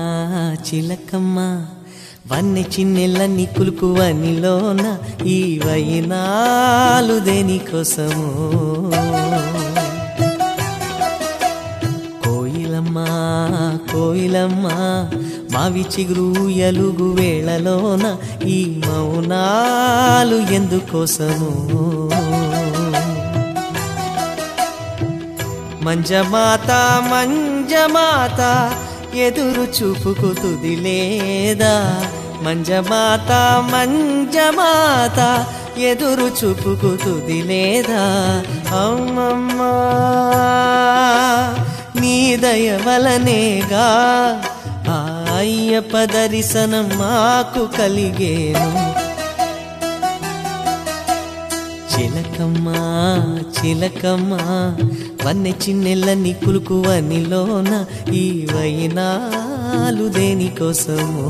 చిలకమ్మ వన్నె చిన్నెళ్ళని కులుకు వనిలోన ఈ వైనాలు దేనికోసము కోయిలమ్మ కోయిలమ్మ మావి చిగురు ఎలుగు వేళలోన ఈ మౌనాలు ఎందుకోసము మంజమాత మంజమాత ఎదురు చూపుకు తుది లేదా మంజమాత మంజమాత ఎదురు చూపుకు తుది లేదా అమ్మమ్మా నీ దయ వలనేగా ఆ అయ్యప్ప దర్శనం మాకు కలిగేను చిలకమ్మ చిలకమ్మ వన్నె చిన్నెళ్ళని కులుకు వనిలోన ఈ వైనాలు దేనికోసము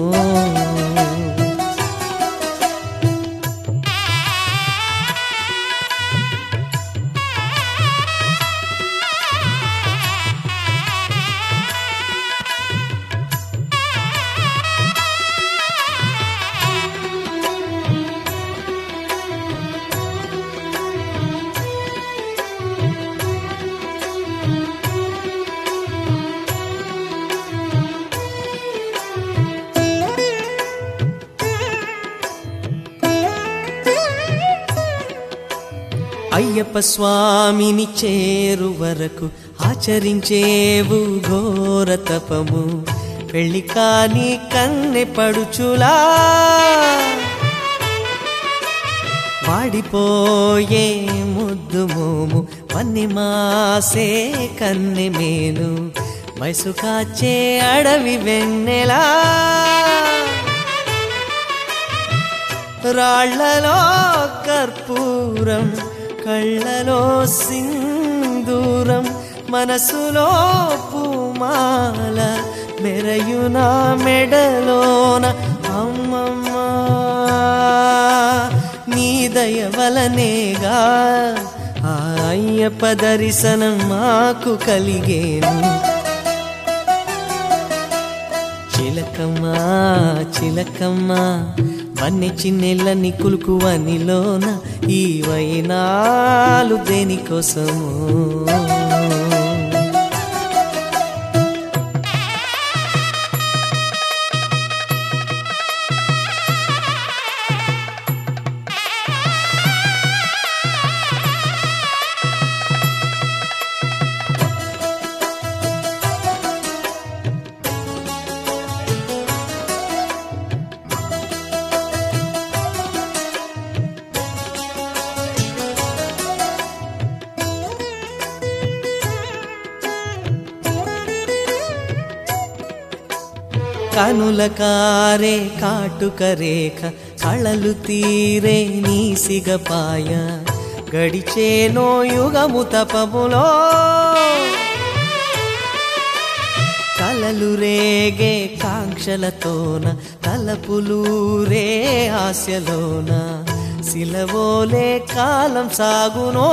అయ్యప్ప స్వామిని చేరు వరకు ఆచరించేవు ఘోర తపము పెళ్లి కాని కన్నె పడుచులా వాడిపోయే ముద్దు మోము వన్ని మాసే కన్నె మేను వయసు కాచే అడవి వెన్నెలా రాళ్లలో కర్పూరం కళ్ళలో సింధూరం మనసులో పూమాల మెరయున మెడలోన అమ్మమ్మ నీ దయ వలనేగా ఆ అయ్యప్ప దర్శనం మాకు కలిగేను చిలకమ్మ చిలకమ్మ వన్నె చిన్నెళ్ళని కులుకు వనిలోన ఈ వైనాలు దేనికోసము కనుల కారే కాటుక రేఖ కళలు తీరే నీ సిగపాయ గడిచేనో యుగము తపములో కలలు రేగే కాంక్షలతోన తలపులు రే ఆశలోన సిలవోలే కాలం సాగునో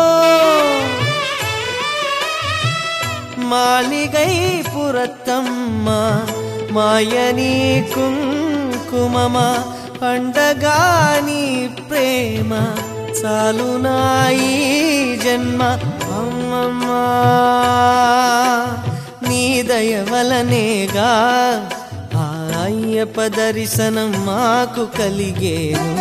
మాలిగై పురత్తమ్మ మాయని కుంకుమమ పండగాని ప్రేమ చాలునాయి జన్మ అమ్మమ్మ నీ దయ వలనేగా ఆ అయ్యప్ప దర్శనం మాకు కలిగేను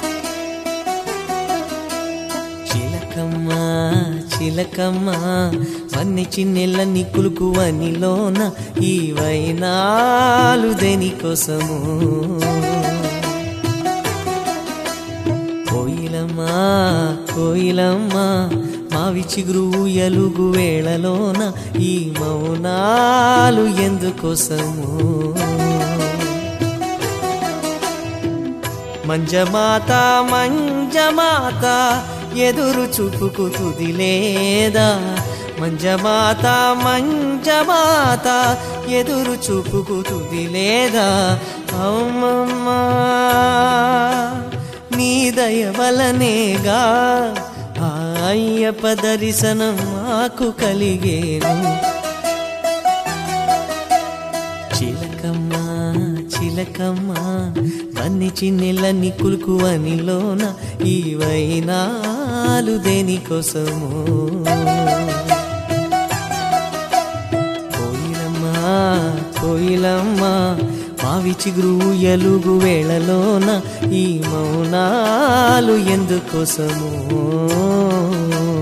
చిలకమ్మ చిలకమ్మ వన్నె చిన్నెళ్ళని కులుకు వనిలోన ఈ వైనాలు దేనికోసము కోయిలమ్మ కోయిలమ్మ మావి చిగురు ఎలుగు వేళలోన ఈ మౌనాలు ఎందుకోసము మంజమాత మంజమాత ఎదురు చూపుకు తుది లేదా మంజమాత మంజమాత ఎదురు చూపుకు తుది లేదా అమ్మమ్మ నీ దయ వలనేగా ఆ అయ్యప్ప దర్శనం మాకు కలిగేను చిలక చిలకమ్మ వన్ని చిన్నెలని కులుకు అనిలోన ఈ వైనాలు దేనికోసము కోయిలమ్మా కోయిలమ్మా మావి చిగురు ఎలుగు వేళలోన ఈ మౌనాలు ఎందుకోసము